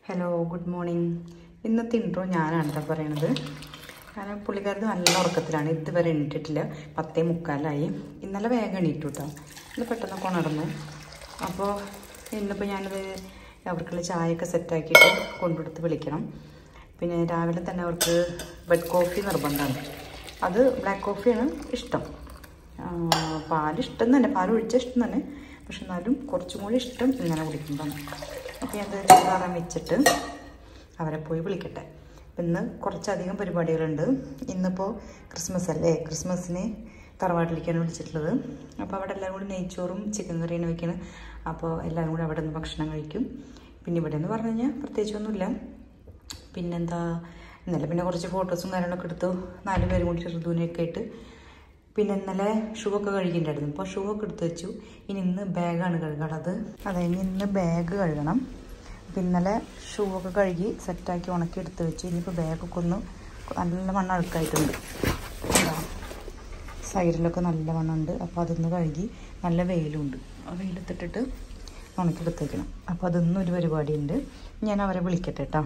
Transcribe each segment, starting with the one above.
Hello good morning ഇന്നത്തെ intro ഞാനാണ് കേട്ടോ പറയണത് കാരണം പുള്ളിക്കാരത് നല്ല ഉറക്കത്തിലാണ് ഇതുവരെ എണീറ്റിട്ടില്ല പത്തേ മുക്കാലായി ഇന്നലെ വേഗം എണീറ്റു കേട്ടോ ഇന്ന് പെട്ടെന്ന് ഉണർന്നു അപ്പോൾ ഇന്നിപ്പോൾ ഞാനത് അവർക്കുള്ള ചായയൊക്കെ സെറ്റാക്കിയിട്ട് കൊണ്ടുകൊടുത്ത് വിളിക്കണം പിന്നെ രാവിലെ തന്നെ അവർക്ക് ബെഡ് കോഫി നിർബന്ധമാണ് അത് ബ്ലാക്ക് കോഫിയാണ് ഇഷ്ടം ആ, പാല് ഇഷ്ടം തന്നെ പാൽ ഒഴിച്ച ഇഷ്ടം തന്നെ പക്ഷെ എന്നാലും കുറച്ചും കൂടി ഇഷ്ടം ഇങ്ങനെ കുടിക്കുമ്പം അപ്പോൾ ഞാൻ ചൂടാറാൻ വെച്ചിട്ട് അവരെ പോയി വിളിക്കട്ടെ അപ്പം ഇന്ന് കുറച്ചധികം പരിപാടികളുണ്ട് ഇന്നിപ്പോൾ ക്രിസ്മസ് അല്ലേ ക്രിസ്മസിന് തറവാട്ടിലേക്കാണ് വിളിച്ചിട്ടുള്ളത് അപ്പോൾ അവിടെ എല്ലാവരും കൂടി നെയ്ച്ചോറും ചിക്കൻ കറിയാണ് വെക്കുന്നത് അപ്പോൾ എല്ലാവരും കൂടി അവിടെ നിന്ന് ഭക്ഷണം കഴിക്കും പിന്നെ ഇവിടെ എന്ന് പറഞ്ഞു കഴിഞ്ഞാൽ പ്രത്യേകിച്ചൊന്നുമില്ല പിന്നെന്താ ഇന്നലെ പിന്നെ കുറച്ച് ഫോട്ടോസും കാര്യങ്ങളൊക്കെ എടുത്തു നാല് പേരും കൂടി ഋതുവിനെയൊക്കെ ആയിട്ട് പിന്നെ ഇന്നലെ ഷൂ ഒക്കെ കഴുകിയിട്ടുണ്ടായിരുന്നു അപ്പോൾ ഷൂ ഒക്കെ എടുത്ത് വെച്ചു ഇനി ഇന്ന് ബാഗാണ് കഴുകണത് അതെ ഇനി ഇന്ന് ബാഗ് കഴുകണം അപ്പം ഇന്നലെ ഷൂ ഒക്കെ കഴുകി സെറ്റാക്കി ഉണക്കി എടുത്ത് വെച്ചു ഇനിയിപ്പോൾ ബാഗൊക്കെ ഒന്ന് നല്ല മണ്ണ് അഴുക്കായിട്ടുണ്ട് എന്താ സൈഡിലൊക്കെ നല്ല മണ്ണുണ്ട് അപ്പോൾ അതൊന്ന് കഴുകി നല്ല വെയിലുണ്ട് ആ വെയിലത്തിട്ടിട്ട് ഉണക്കിയെടുത്ത് വെക്കണം അപ്പോൾ അതൊന്നും ഒരു പരിപാടിയുണ്ട് ഞാൻ അവരെ വിളിക്കട്ടെ കേട്ടോ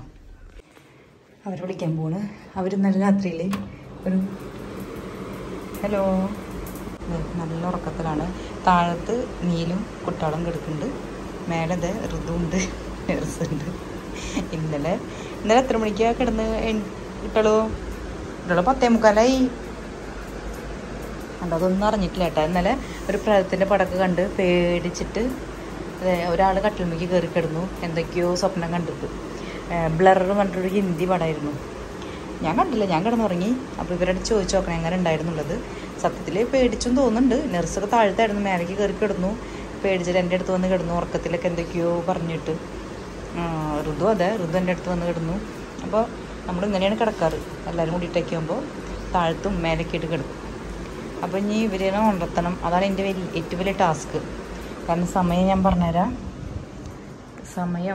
അവരെ വിളിക്കാൻ പോണ് അവർ ഇന്നലെ രാത്രിയിൽ ഒരു ഹലോ ദേ, നല്ല ഉറക്കത്തിലാണ് താഴത്ത് നീലും കുട്ടാളും കിടക്കുന്നുണ്ട് മേലെ ദേ ഋതുണ്ട് നേഴ്സുണ്ട് ഇന്നലെ ഇന്നലെ എത്ര മണിക്കാ കിടന്ന് കിട്ടളോ കിട്ടളോ പത്തേ മുക്കാലായി കണ്ടോ അതൊന്നും അറിഞ്ഞിട്ടില്ല കേട്ടോ ഇന്നലെ ഒരു പ്രേതത്തിൻ്റെ പടക്ക് കണ്ട് പേടിച്ചിട്ട് ഒരാൾ കട്ടിൽമയ്ക്ക് കയറി കിടന്നു എന്തൊക്കെയോ സ്വപ്നം കണ്ടിട്ട് ബ്ലറർ കണ്ടിട്ടൊരു ഹിന്ദി പടമായിരുന്നു ഞാൻ കണ്ടില്ല ഞാൻ കിടന്നുറങ്ങി അപ്പോൾ ഇവരോട് ചോദിച്ചു നോക്കണം എങ്ങനെ ഉണ്ടായിരുന്നുള്ളത് സത്യത്തിൽ പേടിച്ചും തോന്നുന്നുണ്ട് നഴ്സൊക്കെ താഴത്തായിരുന്നു മേലേക്ക് കയറി കിടന്നു പേടിച്ചിട്ട് എൻ്റെ അടുത്ത് വന്ന് കിടന്നു ഉറക്കത്തിലൊക്കെ എന്തൊക്കെയോ പറഞ്ഞിട്ട് ആ, ഋതു അതെ ഋതു എൻ്റെ അടുത്ത് വന്ന് കിടന്നു അപ്പോൾ നമ്മൾ ഇങ്ങനെയാണ് കിടക്കാറ് എല്ലാവരും കൂടിയിട്ടൊക്കെ ആകുമ്പോൾ താഴത്തും മേലേക്ക് ഇട്ട് കിടക്കും അപ്പോൾ ഇനി ഇവരെ ഉണർത്തണം അതാണ് എൻ്റെ വലിയ ഏറ്റവും വലിയ ടാസ്ക് കാരണം സമയം ഞാൻ പറഞ്ഞുതരാം സമയം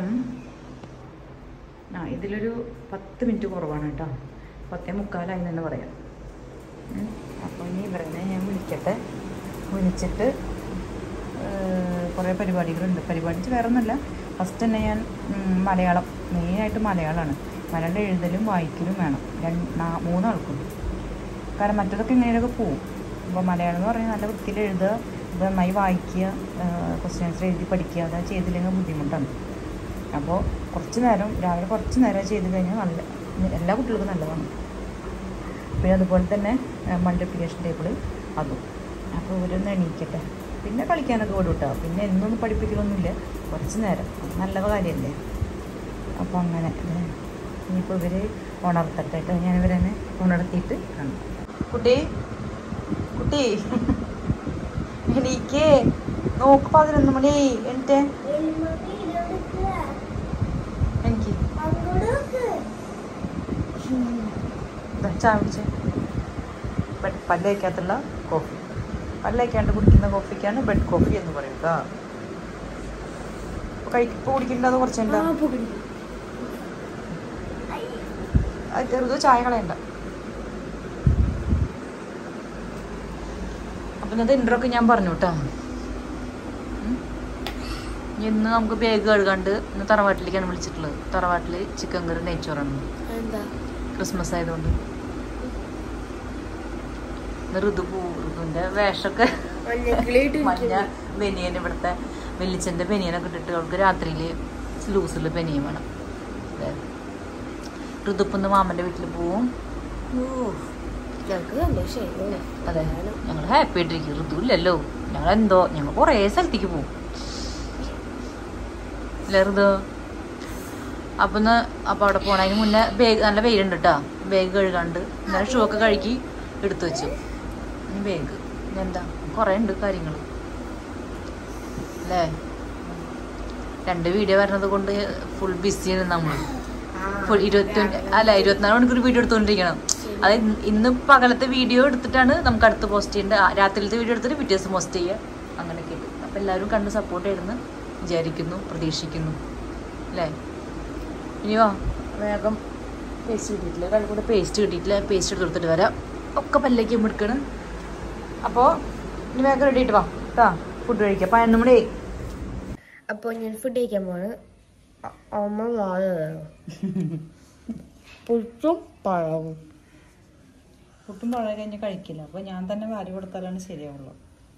ആ ഇതിലൊരു പത്ത് മിനിറ്റ് കുറവാണ് കേട്ടോ പത്തേ മുക്കാലായി തന്നെ പറയാം ഉം. അപ്പോൾ ഇനി ഇവരെ ഞാൻ വിളിക്കട്ടെ വിളിച്ചിട്ട് കുറേ പരിപാടികളുണ്ട് പരിപാടി വേറെ ഒന്നുമില്ല ഫസ്റ്റ് തന്നെ ഞാൻ ഉം, മലയാളം മെയിനായിട്ട് മലയാളമാണ് മലയാളം എഴുതലും വായിക്കലും വേണം രണ്ട് നാ- മൂന്നാൾക്കും കാരണം മറ്റതൊക്കെ എങ്ങനെയൊക്കെ പോവും അപ്പോൾ മലയാളം എന്ന് പറഞ്ഞാൽ നല്ല വൃത്തിയിൽ എഴുതുക ഇത് നന്നായി വായിക്കുക ക്വസ്റ്റ്യൻ ആൻസർ എഴുതി പഠിക്കുക അത് ചെയ്തില്ലെങ്കിൽ ബുദ്ധിമുട്ടാണ് അപ്പോൾ കുറച്ച് നേരം രാവിലെ കുറച്ച് നേരം ചെയ്ത് കഴിഞ്ഞാൽ നല്ല എല്ലാ കുട്ടികൾക്കും നല്ലതാണ് പിന്നെ അതുപോലെ തന്നെ മൾട്ടിപ്ലിക്കേഷൻ ടേബിൾ അതും അപ്പോൾ ഇവരൊന്ന് എണീക്കട്ടെ പിന്നെ കളിക്കാനൊക്കെ വിടും കേട്ടോ പിന്നെ എന്നൊന്നും പഠിപ്പിക്കലൊന്നുമില്ല കുറച്ച് നേരം അത് നല്ല കാര്യമല്ലേ അപ്പോൾ അങ്ങനെ ദേ, ഇനിയിപ്പോൾ ഇവർ ഉണർത്തട്ടെ കേട്ടോ ഞാൻ ഇവരെന്നെ ഉണർത്തിയിട്ട് കാണാം കുട്ടി കുട്ടി എണീക്കേ നോക്ക് പതിനൊന്ന് മണി എന്നിട്ട് എനിക്ക് ദാ ചായ കുടിച്ചേ ബെഡ് പല്ലേക്കാത്തുള്ള കോഫി പല്ലേക്കാണ്ട് കുടിക്കുന്ന കോഫിക്കാണ് ബെഡ് കോഫി എന്ന് പറയുക ഇപ്പോൾ കഴിപ്പോൾ കുടിക്കേണ്ടത് കുറച്ചുണ്ടോ അത് ചെറുത് ചായ കളയണ്ട അപ്പം ഇന്നത്തെ ഇൻട്രോ ഒക്കെ ഞാൻ പറഞ്ഞു കേട്ടോ ഉം. ഇനി ഇന്ന് നമുക്ക് ബാഗ് കഴുകാണ്ട് ഇന്ന് തറവാട്ടിലേക്കാണ് വിളിച്ചിട്ടുള്ളത് തറവാട്ടിൽ ചിക്കൻ കറി നെയ്ച്ചോറാണ് എന്താ ക്രിസ്മസ് ആയതുകൊണ്ട് ഇന്ന് ഋതു പോ ഋതുവിന്റെ വേഷമൊക്കെ മഞ്ഞക്കിളിയിട്ട് മഞ്ഞ ബനിയൻ ഇവിടുത്തെ വെല്ലിച്ചന്റെ ബനിയനൊക്കെ ഇട്ടിട്ട് അവൾക്ക് രാത്രിയിൽ ലൂസുള്ള ബനിയൻ വേണം അതെ ഋതുപ്പൊന്ന് മാമന്റെ വീട്ടിൽ പോവും ഞങ്ങക്ക് സന്തോഷമായി അതെ ഞങ്ങൾ ഹാപ്പി ആയിട്ടിരിക്കും ഋതു ഇല്ലല്ലോ ഞങ്ങൾ എന്തോ ഞങ്ങൾ കുറേ സ്ഥലത്തേക്ക് പോവും ഇല്ലേ ഋതു അപ്പം ഒന്ന് അപ്പം അവിടെ പോണതിന് മുന്നേ ബാഗ് നല്ല വെയിലുണ്ട് കേട്ടോ ബാഗ് കഴുകാണ്ട് ഇന്നലെ ഷൂ ഒക്കെ കഴുകി എടുത്തു വെച്ചു ഇനി ബാഗ് ഇനി എന്താ കുറേ ഉണ്ട് കാര്യങ്ങൾ അല്ലേ രണ്ട് വീഡിയോ വരുന്നത് കൊണ്ട് ഫുൾ ബിസിയാണ് നമ്മൾ ഫുൾ ഇരുപത്തി അല്ല ഇരുപത്തിനാല് മണിക്കൂർ വീഡിയോ എടുത്തുകൊണ്ടിരിക്കണം അത് ഇന്ന് ഇന്ന് പകലത്തെ വീഡിയോ എടുത്തിട്ടാണ് നമുക്ക് അടുത്ത് പോസ്റ്റ് ചെയ്യേണ്ടത് ആ, രാത്രിയിലത്തെ വീഡിയോ എടുത്തിട്ട് പിറ്റേ ദിവസം പോസ്റ്റ് ചെയ്യുക അങ്ങനെയൊക്കെ ഉണ്ട് അപ്പം എല്ലാവരും കണ്ട് സപ്പോർട്ട് ചെയ്തെന്ന് വിചാരിക്കുന്നു പ്രതീക്ഷിക്കുന്നു അല്ലേ ഇനിയോ വേഗം പേസ്റ്റ് കിട്ടിയിട്ടില്ല കഴുകും കൂടെ പേസ്റ്റ് കിട്ടിയിട്ടില്ല പേസ്റ്റ് എടുത്ത് കൊടുത്തിട്ട് വരാം ഒക്കെ പല്ലേക്ക് എടുക്കണം അപ്പോൾ ഇനി വേഗം റെഡി ആയിട്ട് വാ കേട്ടോ ഫുഡ് കഴിക്കാം പതിനൊന്ന് മണി അപ്പോൾ ഞാൻ ഫുഡ് കഴിക്കാൻ പോണ് അമ്മ വാഴയോ പുട്ടും പഴവും പുട്ടും പഴം കഴിഞ്ഞ് കഴിക്കില്ല അപ്പൊ ഞാൻ തന്നെ വാരി കൊടുത്താലാണ് ശരിയാവുള്ളൂ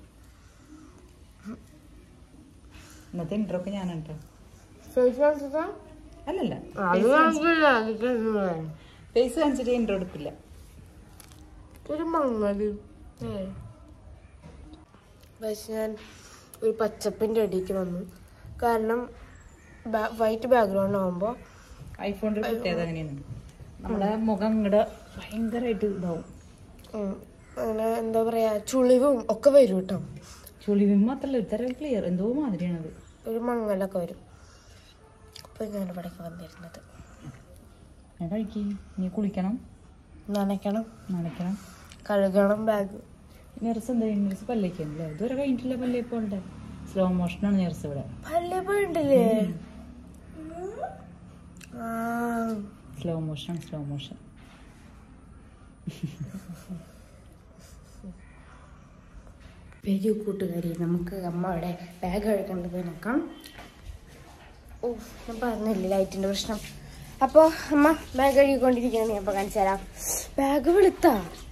ഇന്നത്തെ ഇൻട്രോ ഒക്കെ ഞാനാണ് കേട്ടോ ഫേസ് കാണിച്ചിട്ടാ അല്ലല്ല അത് കാണിക്കില്ല അതിന്റെ ഫേസ് കാണിച്ചിട്ട് ഇൻട്രോ എടുക്കില്ല ഒരു മങ്ങല് പക്ഷെ ഞാൻ ഒരു പച്ചപ്പിന്റെ അടിക്ക് വന്നു കാരണം വൈറ്റ് ബാക്ക്ഗ്രൗണ്ട് ആകുമ്പോൾ ഐഫോണിന്റെ ഒരു പ്രത്യേകത അങ്ങനെയാണ് നമ്മുടെ മുഖം ഇങ്ങടെ ഭയങ്കരമായിട്ട് ഇതാവും അങ്ങനെ എന്താ പറയാ ചുളിവും ഒക്കെ വരും കേട്ടോ ചുളിവും മാത്രല്ല ഇത്തരം ക്ലിയർ എന്തോ മാതിരിയാണത് ഒരു മങ്ങലൊക്കെ വരും അപ്പൊ ഞാൻ ഇവിടേക്ക് വന്നിരുന്നത് ഞാൻ കഴിക്കി നീ കുളിക്കണം നനയ്ക്കണം നനയ്ക്കണം കഴുകണം ബാഗ് നെർസ് എന്താ നെർസ് പല്ലേക്കല്ലേ ഇതുവരെ കഴിഞ്ഞിട്ടില്ല പല്ലേപ്പോളുടെ സ്ലോ മോഷനാണ് നെർസ് ഇവിടെ പള്ളി പോയിട്ടില്ലേ ആ സ്ലോ മോഷൻ സ്ലോ മോഷൻ വരൂ കൂട്ടുകാരി നമുക്ക് അമ്മയുടെ ബാഗ് കഴുകേണ്ടത് നോക്കാം ഓ ഞാൻ പറഞ്ഞില്ലേ ലൈറ്റിന്റെ പ്രശ്നം അപ്പോൾ അമ്മ ബാഗ് കഴുകിക്കൊണ്ടിരിക്കുകയാണ് ഞാൻ ഇപ്പോൾ കാണിച്ചു തരാം ബാഗ് വെളുത്താ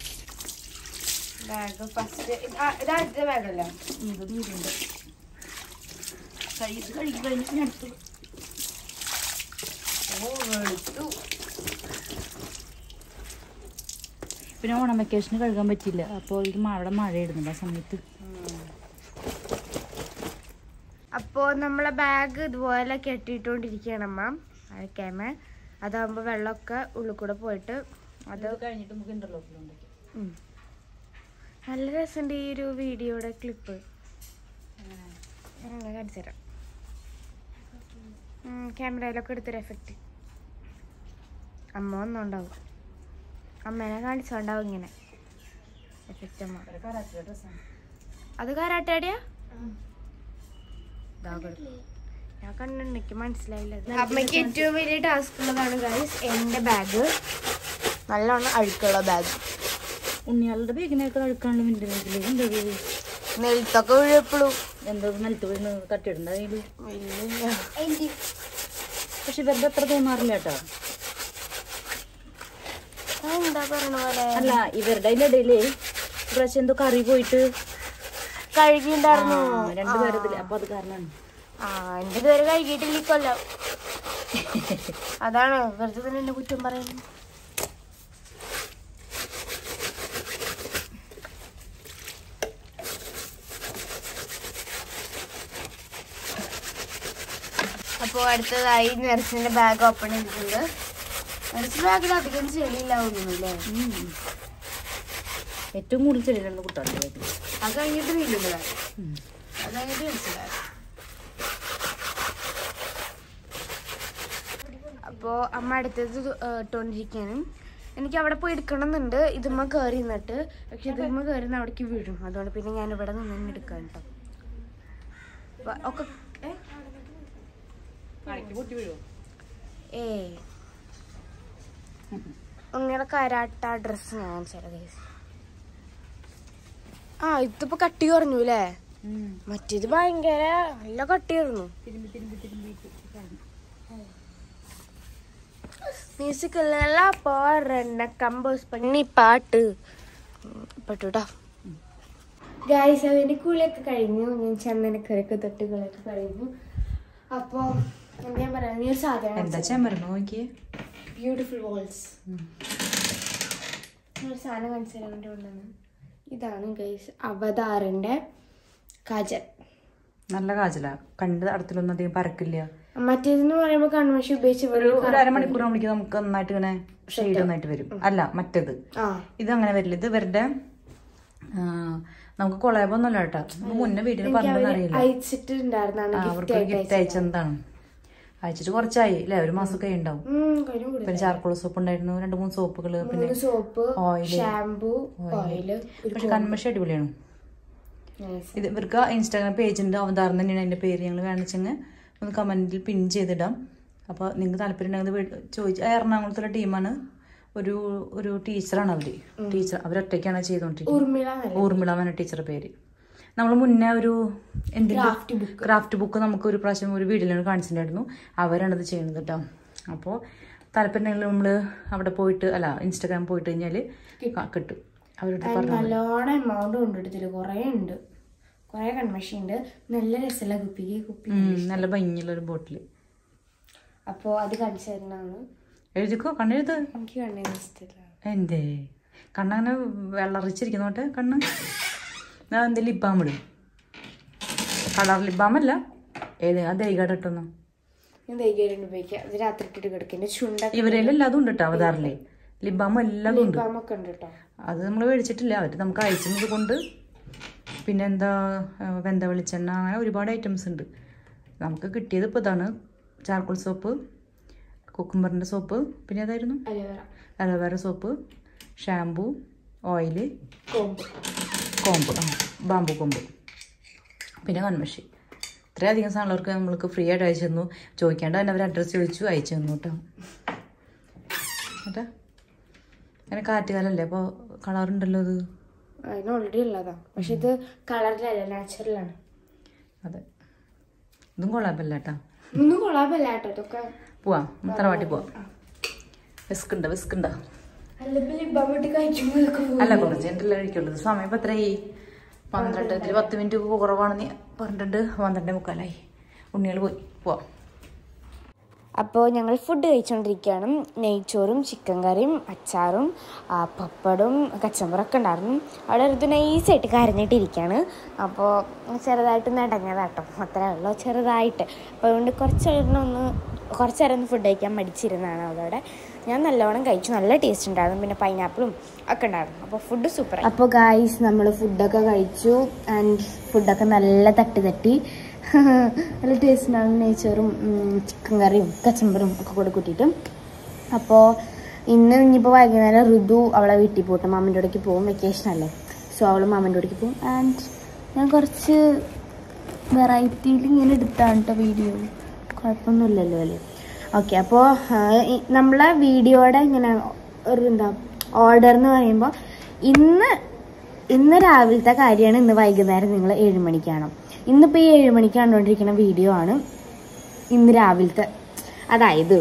ബാഗ് ഫസ്റ്റ് ഇത് അടുത്ത ബാഗല്ല ഇത് നീരുണ്ട് കഴുകി കഴുകി കഴിഞ്ഞ് ഞാൻ എടുത്തു ഓ വെളുത്തു പിന്നെ ഓണം വെക്കേഷന് കഴുകാൻ പറ്റില്ല അപ്പോൾ എനിക്ക് മ- അവിടെ മഴ ഇടുന്നുണ്ട് ആ സമയത്ത് അപ്പോൾ നമ്മളെ ബാഗ് ഇതുപോലെ കെട്ടിയിട്ടുകൊണ്ടിരിക്കുകയാണ് അമ്മ അഴക്കാമ അതാകുമ്പോൾ വെള്ളമൊക്കെ ഉള്ളിൽ കൂടെ പോയിട്ട് അത് കഴിഞ്ഞിട്ട് നമുക്ക് ഇന്റർലോക്കിലുണ്ടാക്കി ഉം. നല്ല രസമുണ്ട് ഈ ഒരു വീഡിയോയുടെ ക്ലിപ്പ് ഞാൻ കാണിച്ചു തരാം ക്യാമറയിലൊക്കെ എടുത്തൊരു എഫക്റ്റ് അമ്മ ഒന്നുണ്ടാവും അമ്മേനെ കാണിച്ചോണ്ടാവും ഇങ്ങനെ എഫക്റ്റ് അമ്മ അത് കാരാട്ടാടിയാ ഞാൻ കണ്ടിട്ടുണ്ട് എനിക്ക് മനസ്സിലായില്ല അമ്മയ്ക്ക് ഏറ്റവും വലിയ ടാസ്ക് ഉള്ളതാണ് ഗൈസ് എൻ്റെ ബാഗ് നല്ലോണം അഴുക്കുള്ള ബാഗ് ഉണ്ണിയാളുടെ ബേഗിനൊക്കെ കഴുക്കാനുള്ള മിൻ്റെ ബേഗില് എന്തത് നെൽത്തൊക്കെ വീഴപ്പോഴും എന്താ നിലത്ത് വീണ് തട്ടിയിട്ടുണ്ട് അതില് പക്ഷെ ഇവരുടെ അത്ര തോന്നാറില്ല കേട്ടോ എന്താ പറയണ പോലെ അല്ല ഇവരുടെ അതിന്റെ ഇടയില് പ്രാവശ്യം എന്തോ കറി പോയിട്ട് കഴുകിണ്ടായിരുന്നു ആ, രണ്ടുപേരത്തില് അപ്പൊ അത് കാരണമാണ് ആ എന്റെ ഇതുവരെ കഴുകിയിട്ടില്ല ഈ കൊല്ലം അതാണ് വെറുതെ തന്നെ എന്നെ കുറ്റം പറയുന്നു അപ്പോൾ അടുത്തതായി നഴ്സിന്റെ ബാഗ് ഓപ്പൺ ചെയ്തിട്ടുണ്ട് നഴ്സിന്റെ ബാഗിൽ അധികം ചെളിയില്ല തോന്നുന്നു അല്ലേ ഏറ്റവും കൂടുതൽ ചെടികളുണ്ട് കുട്ടികളുടെ വീട്ടിൽ അത് കഴിഞ്ഞിട്ട് വീണ്ടും ബാഗ് അത് കഴിഞ്ഞിട്ട് നഴ്സിന്റെ ബാഗ് അപ്പോൾ അമ്മ അടുത്തത് ഇട്ടുകൊണ്ടിരിക്കാനും എനിക്ക് അവിടെ പോയി എടുക്കണം എന്നുണ്ട് ഇതുമ്മ കയറി നിന്നിട്ട് പക്ഷെ ഇതുമ്മ കയറി നിന്ന് അവിടേക്ക് വീഴും അതുകൊണ്ട് പിന്നെ ഞാൻ ഇവിടെ നിന്ന് തന്നെ എടുക്കാം കേട്ടോ വ- ഒക്കെ ഏ? പൊട്ടി വീഴുമോ ഏ ഉണ്ണിയുടെ കരാട്ട ഡ്രസ്സ് ഞാൻ കാണിച്ചുതരാം guys. ആ ഇതിപ്പോ കട്ടി കുറഞ്ഞു അല്ലേ മറ്റേത് ഭയങ്കര നല്ല കട്ടിയായിരുന്നു തിരുമ്പി തിരുമ്പി തിരുമ്പി മ്യൂസിക്കല്ല പോറണ്ണ കമ്പോസ് പണി പാട്ട് പെട്ടുട്ടോ ഗായ്സ് അതിന്റെ കുളിയൊക്കെ കഴിഞ്ഞു ഞാൻ ചന്ദനക്കരൊക്കെ തൊട്ട് കുളിയൊക്കെ കഴിഞ്ഞു അപ്പൊ ഞാൻ പറയാം നീ ഒരു സാധനം എന്താ ചെമ്മരണം നോക്കിയേ ബ്യൂട്ടിഫുൾ വാൾസ് ഒരു സാധനം കാണിച്ചു തരാൻ വേണ്ടി കൊണ്ടുവന്നു ഇതാണ് ഗൈസ് അവതാറിന്റെ കാജൽ നല്ല കാജല കണ്ട് അടുത്തിലൊന്നും അധികം പരക്കില്ല മറ്റേതെന്ന് പറയുമ്പോൾ കൺവെൻഷൻ ഉപയോഗിച്ച് ഒരു ഒരു അരമണിക്കൂർ ആകുമ്പോഴേക്കും നമുക്ക് നന്നായിട്ട് ഇങ്ങനെ ഷെയ്ഡ് നന്നായിട്ട് വരും അല്ല മറ്റേത് ആ ഇത് അങ്ങനെ വരില്ല ഇത് ഇവരുടെ ആ, നമുക്ക് കൊളാബൊന്നുമല്ല കേട്ടോ നമുക്ക് മുന്നേ വീട്ടിൽ പറഞ്ഞതെന്ന് അറിയില്ല അയച്ചിട്ടുണ്ടായിരുന്നാണ് ആ, അവർക്ക് ഗിഫ്റ്റ് അയച്ചെന്താണ് അയച്ചിട്ട് കുറച്ചായി അല്ലേ ഒരു മാസമൊക്കെ ഉണ്ടാവും കഴിഞ്ഞു കൂടി പിന്നെ ചാർക്കോൾ സോപ്പ് ഉണ്ടായിരുന്നു രണ്ട് മൂന്ന് സോപ്പുകള് പിന്നെ മൂന്ന് സോപ്പ് ഓയില് ഷാംപൂ ഓയില് പക്ഷെ കൺമഷ അടിപൊളിയാണ് Nice. ഇത് ഇവർക്ക് ഇൻസ്റ്റാഗ്രാം പേജ് ഉണ്ട് അവതാരം തന്നെയാണ് അതിന്റെ പേര് ഞങ്ങൾ വേണമെച്ചെങ്കിൽ ഒന്ന് കമന്റിൽ പിൻ ചെയ്തിടാം അപ്പോൾ നിങ്ങൾക്ക് താല്പര്യം ഉണ്ടെങ്കിൽ ചോദിച്ചു എറണാകുളത്തുള്ള ടീമാണ് ഒരു ഒരു ടീച്ചറാണ് അവര് ടീച്ചർ അവരൊറ്റയ്ക്കാണ് ചെയ്തുകൊണ്ടിരിക്കുന്നത് ഉർമിള എന്നല്ലേ? ഊർമിള എന്ന ടീച്ചറുടെ പേര് നമ്മൾ മുന്നേ ഒരു എന്തിന്റെ Craft book. ക്രാഫ്റ്റ് ബുക്ക് നമുക്ക് ഒരു പ്രാവശ്യം ഒരു വീഡിയോയിൽ കാണിച്ചിട്ടുണ്ടായിരുന്നു അവരാണ് ഇത് ചെയ്യുന്നത് കേട്ടോ അപ്പോൾ താല്പര്യമുണ്ടെങ്കിൽ നമ്മൾ അവിടെ പോയിട്ട് അല്ല ഇൻസ്റ്റാഗ്രാം പോയിട്ട് കഴിഞ്ഞാൽ കിട്ടും അവരുടെ അതിന് നല്ലോണം എമൗണ്ട് കൊണ്ടെടുത്തില്ല കുറേ ഉണ്ട് കുറേ കൺമഷി ഉണ്ട് നല്ല രസമുള്ള കുപ്പിക്ക് കുപ്പി നല്ല ഭംഗിയുള്ള ഒരു ബോട്ടിൽ അപ്പോൾ അത് കാണിച്ചു തരുന്നതാണ് എഴുതിക്കോ കണ്ണെഴുത് എനിക്ക് കണ്ടതിന് ഇഷ്ടമില്ല എന്തേ കണ്ണങ്ങനെ വെള്ളറിച്ചിരിക്കുന്നോട്ടെ കണ്ണ് ഞാൻ എന്ത് ലിബാം ഇടും കളർ ലിബാമല്ല ഏത് അത് ഐകാടട്ടൊന്നു ഞാൻ വൈകിട്ട് ഉപയോഗിക്കാം ഇത് രാത്രി ഇട്ടിട്ട് കിടക്കുന്ന ചുണ്ടൊക്കെ ഇവരെല്ലാം എല്ലാതും ഉണ്ട് കേട്ടോ അവതാറിലെ ലിബാമും എല്ലാതും ഉണ്ട് ലിബാമൊക്കെ ഉണ്ട് കേട്ടോ അത് നമ്മൾ മേടിച്ചിട്ടില്ല അവർ നമുക്ക് അയച്ചുന്നത് കൊണ്ട് പിന്നെ എന്താ ആ, വെന്ത വെളിച്ചെണ്ണ അങ്ങനെ ഒരുപാട് ഐറ്റംസ് ഉണ്ട് നമുക്ക് കിട്ടിയത് ഇപ്പോൾ ഇതാണ് ചാർക്കോൾ സോപ്പ് കുക്കുംബറിൻ്റെ സോപ്പ് പിന്നെ ഏതായിരുന്നു aloe vera aloe vera soap shampoo oil comb comb ആ ബാമ്പു കോമ്പ് പിന്നെ കൺമഷി ഇത്രയധികം സാധനങ്ങൾക്ക് നമ്മൾക്ക് ഫ്രീ ആയിട്ട് അയച്ചു തന്നു ചോദിക്കാണ്ട് തന്നെ അവർ അഡ്രസ്സ് ചോദിച്ചു അയച്ചു തന്നു കേട്ടോ എന്നിട്ട് അങ്ങനെ കാറ്റുകാലല്ലേ അപ്പോൾ കളറുണ്ടല്ലോ അത് അതിന് ഓൾറെഡി ഉള്ളതാ പക്ഷെ ഇത് കളറിലല്ല നാച്ചുറലാണ് അതെ ഇതും കൊള്ളാപ്പല്ല കേട്ടോ ഒന്നും കൊള്ളാമല്ല കേട്ടോ ഇതൊക്കെ പോവാം തറവാട്ടി പോവാം വിസ്ക് ഉണ്ടോ വിസ്ക് ഉണ്ടോ അല്ലെങ്കിൽ ലിബാം ഇട്ട് കഴിക്കുമ്പോൾ ഇതൊക്കെ പോകും. അല്ല കുറച്ച് കഴിഞ്ഞിട്ടല്ലേ കഴിക്കുള്ളൂ ഇത് സമയം ഇപ്പം എത്രയായി പന്ത്രണ്ട് ഇതിൽ പത്ത് മിനിറ്റ് കുറവാണെന്ന് പറഞ്ഞിട്ടുണ്ട് പന്ത്രണ്ടേ മുക്കാലായി ഉണ്ണികൾ പോയി പോവാം അപ്പോൾ ഞങ്ങൾ ഫുഡ് കഴിച്ചുകൊണ്ടിരിക്കുകയാണ് നെയ്ച്ചോറും ചിക്കൻ കറിയും അച്ചാറും ആ, പപ്പടും കച്ചമ്പറൊക്കെ ഉണ്ടായിരുന്നു അവിടെ ഒരു നൈസായിട്ട് കരഞ്ഞിട്ടിരിക്കുകയാണ് അപ്പോൾ ചെറുതായിട്ട് നടങ്ങതാട്ടോ അത്രേ ഉള്ളൂ ചെറുതായിട്ട് അപ്പോൾ അതുകൊണ്ട് കുറച്ച് നേരം ഒന്ന് കുറച്ച് നേരം ഒന്ന് ഫുഡ് കഴിക്കാൻ മടിച്ചിരുന്നതാണ് അവിടെ ഞാൻ നല്ലോണം കഴിച്ചു നല്ല ടേസ്റ്റ് ഉണ്ടായിരുന്നു പിന്നെ പൈനാപ്പിളും ഒക്കെ ഉണ്ടായിരുന്നു അപ്പോൾ ഫുഡ് സൂപ്പർ അപ്പോൾ ഗായ്സ് നമ്മൾ ഫുഡൊക്കെ കഴിച്ചു ആൻഡ് ഫുഡൊക്കെ നല്ല തട്ടി തട്ടി നല്ല ടേസ്റ്റ് ഉണ്ടായിരുന്നു നെയ്ച്ചോറും ചിക്കൻ കറിയും കച്ചമ്പറും ഒക്കെ കൂടെ കൂട്ടിയിട്ട് അപ്പോൾ ഇന്ന് ഇനിയിപ്പോൾ വൈകുന്നേരം ഋതു അവളെ വീട്ടിൽ പോട്ടെ മാമൻ്റെ കൂടേക്ക് പോകും വെക്കേഷൻ അല്ലേ സോ അവൾ മാമൻ്റെ കൂടേക്ക് പോകും ആൻഡ് ഞാൻ കുറച്ച് വെറൈറ്റിയിൽ ഇങ്ങനെ എടുത്താണ് കേട്ടോ വീഡിയോ കുഴപ്പമൊന്നുമില്ലല്ലോ അല്ലേ ഓക്കെ അപ്പോൾ നമ്മളെ വീഡിയോയുടെ ഇങ്ങനെ ഒരു എന്താ ഓർഡർ എന്ന് പറയുമ്പോൾ ഇന്ന് ഇന്ന് രാവിലത്തെ കാര്യമാണ് ഇന്ന് വൈകുന്നേരം നിങ്ങൾ ഏഴ് മണിക്കാണ് ഇന്നിപ്പോൾ ഈ ഏഴ് മണിക്ക് കണ്ടുകൊണ്ടിരിക്കുന്ന വീഡിയോ ആണ് ഇന്ന് രാവിലത്തെ അതായത്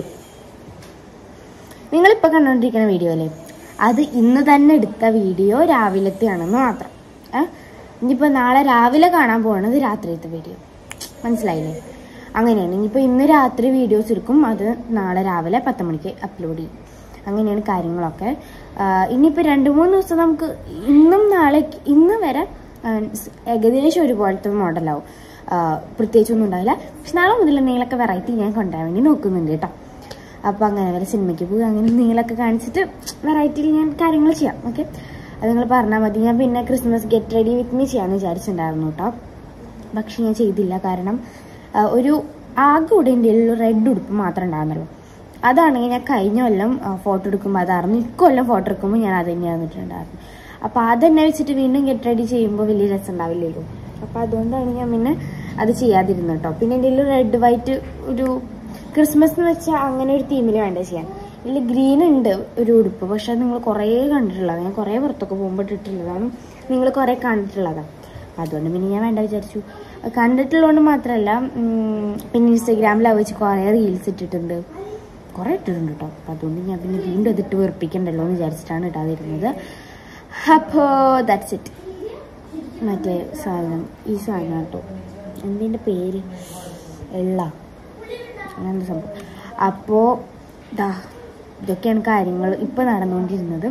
നിങ്ങളിപ്പോൾ കണ്ടുകൊണ്ടിരിക്കുന്ന വീഡിയോ അല്ലേ അത് ഇന്ന് തന്നെ എടുത്ത വീഡിയോ രാവിലത്തെയാണെന്ന് മാത്രം ഏ ഇനിയിപ്പോൾ നാളെ രാവിലെ കാണാൻ പോകുന്നത് രാത്രിയത്തെ വീഡിയോ മനസ്സിലായില്ലേ അങ്ങനെയാണ് ഇനിയിപ്പോൾ ഇന്ന് രാത്രി വീഡിയോസ് എടുക്കും അത് നാളെ രാവിലെ പത്ത് മണിക്ക് അപ്ലോഡ് ചെയ്യും അങ്ങനെയാണ് കാര്യങ്ങളൊക്കെ ആഹ് ഇനിയിപ്പോൾ രണ്ട് മൂന്ന് ദിവസം നമുക്ക് ഇന്നും നാളെ ഇന്ന് വരെ ആഹ് സ് ഏകദേശം ഒരുപോലത്തെ മോഡലാവും ആഹ് പ്രത്യേകിച്ചൊന്നും ഉണ്ടാവില്ല പക്ഷെ നാളെ മുതൽ എന്തെങ്കിലുമൊക്കെ വെറൈറ്റി ഞാൻ കൊണ്ടുവരാൻ വേണ്ടി നോക്കുന്നുണ്ട് കേട്ടോ അപ്പോൾ അങ്ങനെ വരെ സിനിമയ്ക്ക് പോകുക അങ്ങനെ എന്തെങ്കിലുമൊക്കെ കാണിച്ചിട്ട് വെറൈറ്റിയിൽ ഞാൻ കാര്യങ്ങൾ ചെയ്യാം ഓക്കെ അത് നിങ്ങൾ പറഞ്ഞാൽ മതി ഞാൻ പിന്നെ Christmas get ready with me ചെയ്യാമെന്ന് വിചാരിച്ചിട്ടുണ്ടായിരുന്നു കേട്ടോ പക്ഷെ ഞാൻ ചെയ്തില്ല കാരണം ആ, ഒരു ആകെ കൂടെ എൻ്റെ റെഡ് ഉടുപ്പ് മാത്രമേ ഉണ്ടാകുന്നുള്ളൂ അതാണെങ്കിൽ ഞാൻ കഴിഞ്ഞ കൊല്ലം ഫോട്ടോ എടുക്കുമ്പോൾ അതായിരുന്നു ഇക്കൊല്ലം ഫോട്ടോ എടുക്കുമ്പോൾ ഞാൻ അത് തന്നെ വന്നിട്ടുണ്ടായിരുന്നു അപ്പോൾ അതെന്നെ വെച്ചിട്ട് വീണ്ടും ഗെറ്റ് റെഡി ചെയ്യുമ്പോൾ വലിയ രസം ഉണ്ടാവില്ലല്ലോ അപ്പോൾ അതുകൊണ്ടാണ് ഞാൻ പിന്നെ അത് ചെയ്യാതിരുന്നത് കേട്ടോ പിന്നെ എൻ്റെ റെഡ് വൈറ്റ് ഒരു ക്രിസ്മസ് എന്ന് വെച്ചാൽ അങ്ങനെ ഒരു തീമിൽ വേണ്ട ചെയ്യാൻ ഇതിൽ ഗ്രീൻ ഉണ്ട് ഒരു ഉടുപ്പ് പക്ഷെ അത് നിങ്ങൾ കുറേ കണ്ടിട്ടുള്ളതാണ് ഞാൻ കുറേ പുറത്തൊക്കെ പോകുമ്പോൾ ഇട്ടിട്ടുള്ളതാണ് നിങ്ങൾ കുറേ കണ്ടിട്ടുള്ളതാണ് അതുകൊണ്ട് പിന്നെ ഞാൻ വേണ്ട വിചാരിച്ചു കണ്ടിട്ടുള്ളതുകൊണ്ട് മാത്രമല്ല ഉം, പിന്നെ ഇൻസ്റ്റഗ്രാമിൽ അത് വെച്ച് കുറേ റീൽസ് ഇട്ടിട്ടുണ്ട് കുറേ ഇട്ടിട്ടുണ്ട് കേട്ടോ അപ്പം അതുകൊണ്ട് ഞാൻ പിന്നെ വീണ്ടും അതിട്ട് വെറുപ്പിക്കണ്ടല്ലോ എന്ന് വിചാരിച്ചിട്ടാണ് ഇടാതിരുന്നത് അപ്പോൾ ദാറ്റ്സ് ഇറ്റ് മറ്റേ സാധനം ഈ സാധനം കേട്ടോ എന്തിൻ്റെ പേര് എള്ള അങ്ങനത്തെ സംഭവം അപ്പോൾ ദാ ഇതൊക്കെയാണ് കാര്യങ്ങൾ ഇപ്പം നടന്നുകൊണ്ടിരുന്നത്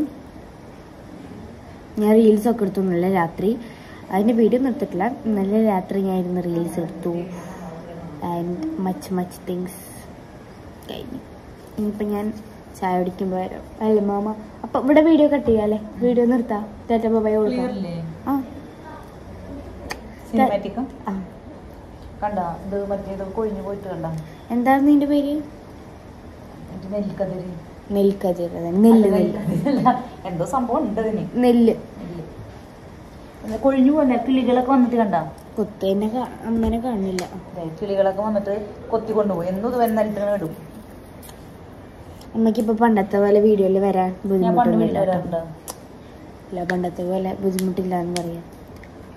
ഞാൻ റീൽസ് ഒക്കെ എടുത്തു ഇന്നലെ രാത്രി അതിൻ്റെ വീഡിയോ നിർത്തിട്ടില്ല ഇന്നലെ രാത്രി ഞാൻ ഇരുന്ന് റീൽസ് എടുത്തു ആൻഡ് മച്ച് മച്ച് തിങ്സ് കഴിഞ്ഞു ഇനിയിപ്പോൾ ഞാൻ ചായ കുടിക്കുമ്പോൾ വരാം അല്ലേ മാമ അപ്പം ഇവിടെ വീഡിയോ കട്ട് ചെയ്യാം അല്ലേ വീഡിയോ നിർത്താം ടാറ്റ ബൈ കൊടുക്കാം ആ സിനിമാറ്റിക്ക ആ കണ്ട ഇത് മറ്റേത് കൊഴിഞ്ഞു പോയിട്ട് കണ്ട എന്തായിരുന്നു നിന്റെ പേര് എന്നിട്ട് നെല്ലിക്കതിര് നെൽക്കതിർ നെല്ല് നെല്ല് അല്ല, എന്തോ സംഭവം ഉണ്ട് അതിന് നെല്ല് നെല്ല്. പിന്നെ കൊഴിഞ്ഞു പോലെ കിളികളൊക്കെ വന്നിട്ട് കണ്ട കുത്തേനെ കാ- അമ്മനെ കാണില്ല കിളികളൊക്കെ വന്നിട്ട് കൊത്തി കൊണ്ടുപോയി എന്നും ഇത് വരുന്ന ഇടും അമ്മയ്ക്ക് ഇപ്പൊ പണ്ടത്തെ പോലെ വീഡിയോയിൽ വരാൻ ഞാൻ പണ്ട് ബുദ്ധിമുട്ടൊന്നുമില്ല വീട്ടിൽ കേട്ടോ. വരാറുണ്ട് ഇല്ല പണ്ടത്തെ പോലെ ബുദ്ധിമുട്ടില്ല എന്ന് പറയാം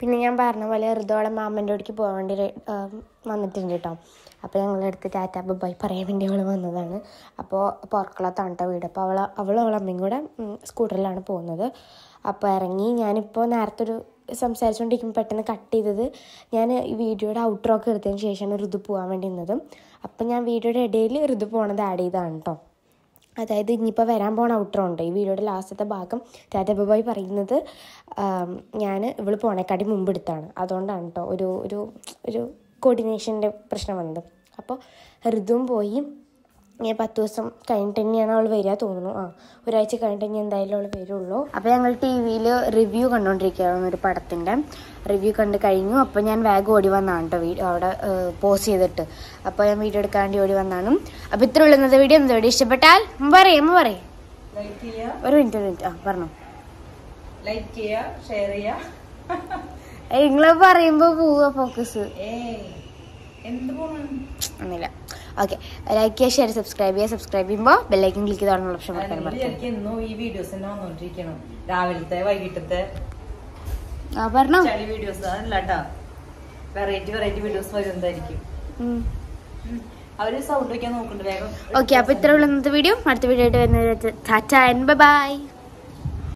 പിന്നെ ഞാൻ പറഞ്ഞ പോലെ ഋതുവോളം മാമൻ്റെ അടുക്ക് പോകാൻ വേണ്ടി റെ- ആ, വന്നിട്ടുണ്ട് കേട്ടോ അപ്പോൾ ഞങ്ങളെടുത്ത് ടാറ്റ ബൈ പറയാൻ വേണ്ടി അവൾ വന്നതാണ് അപ്പോൾ പുറക്കുളത്താണ് കേട്ടോ വീട് അപ്പോൾ അവൾ അവളും അവളുടെ അമ്മയും കൂടെ ഉം, സ്കൂട്ടറിലാണ് പോകുന്നത് അപ്പോൾ ഇറങ്ങി ഞാനിപ്പോൾ നേരത്തെ ഒരു സംസാരിച്ചുകൊണ്ടിരിക്കുമ്പോൾ പെട്ടെന്ന് കട്ട് ചെയ്തത് ഞാൻ ഈ വീഡിയോയുടെ ഔട്ട്രോ ഒക്കെ എടുത്തതിന് ശേഷമാണ് ഋതു പോകാൻ വേണ്ടി നിന്നത് അപ്പം ഞാൻ വീഡിയോയുടെ ഇടയിൽ ഋതു പോണത് ആഡ് ചെയ്തതാണ് കേട്ടോ അതായത് ഇനിയിപ്പോൾ വരാൻ പോണ ഔട്ടർ ഉണ്ട് ഈ വീഡിയോയുടെ ലാസ്റ്റത്തെ ഭാഗം ടാറ്റ ബോയ് പറയുന്നത് ഞാൻ ഇവള് പോണേക്കാട്ടി മുമ്പ് എടുത്താണ് അതുകൊണ്ടാണ് കേട്ടോ ഒരു ഒരു ഒരു കോർഡിനേഷൻ്റെ പ്രശ്നം വന്നത് അപ്പോൾ ഋതുവും പോയി ഞാൻ പത്ത് ദിവസം കഴിഞ്ഞിട്ട് തന്നെയാണ് അവൾ വരിക തോന്നുന്നു ആ ഒരാഴ്ച കഴിഞ്ഞിട്ട് ഇനി എന്തായാലും അവൾ വരുള്ളൂ അപ്പോൾ ഞങ്ങൾ ടി വിയിൽ റിവ്യൂ കണ്ടുകൊണ്ടിരിക്കുകയായിരുന്നു ഒരു പടത്തിൻ്റെ റിവ്യൂ കണ്ട് കഴിഞ്ഞു അപ്പോൾ ഞാൻ വേഗം ഓടി വന്നതാണ് കേട്ടോ വീഡിയോ അവിടെ പോസ്റ്റ് ചെയ്തിട്ട് അപ്പോൾ ഞാൻ വീഡിയോ എടുക്കാൻ വേണ്ടി ഓടി വന്നാണ് അപ്പോൾ ഇത്ര ഉള്ളുന്നത് വീഡിയോ എന്താ വീഡിയോ ഇഷ്ടപ്പെട്ടാൽ പറയും അമ്മ പറയും ലൈക്ക് ചെയ്യുക ഒരു മിനിറ്റ് ഒരു മിനിറ്റ് ആ പറഞ്ഞു ലൈക്ക് ചെയ്യുക ഷെയർ ചെയ്യുക നിങ്ങൾ പറയുമ്പോൾ പോവുക ഫോക്കസ് ഏയ് എന്ത് പോണം ഒന്നുമില്ല ഓക്കെ ലൈക്ക് ചെയ്യുക ഷെയർ സബ്സ്ക്രൈബ് ചെയ്യുക സബ്സ്ക്രൈബ് ചെയ്യുമ്പോൾ ബെല്ലൈക്കൻ ക്ലിക്ക് ചെയ്താണുള്ള ഓപ്ഷൻ കൊടുക്കാൻ പറഞ്ഞു വിചാരിക്കും എന്നും ഈ വീഡിയോസ് തന്നെ വന്നോണ്ടിരിക്കണം രാവിലത്തെ വൈകിട്ടത്തെ ആ പറഞ്ഞോ ചളി വീഡിയോസ് അതല്ല കേട്ടാ വെറൈറ്റി വെറൈറ്റി വീഡിയോസ് വരുന്നതായിരിക്കും ഉം. അവര് സൗണ്ട് വയ്ക്കാൻ നോക്കുന്നുണ്ട് വേഗം ഓക്കെ അപ്പോൾ ഇത്ര ഉള്ള ഇന്നത്തെ വീഡിയോ അടുത്ത വീഡിയോ ആയിട്ട് വരുന്നത് ടാറ്റ ആൻഡ് ബൈ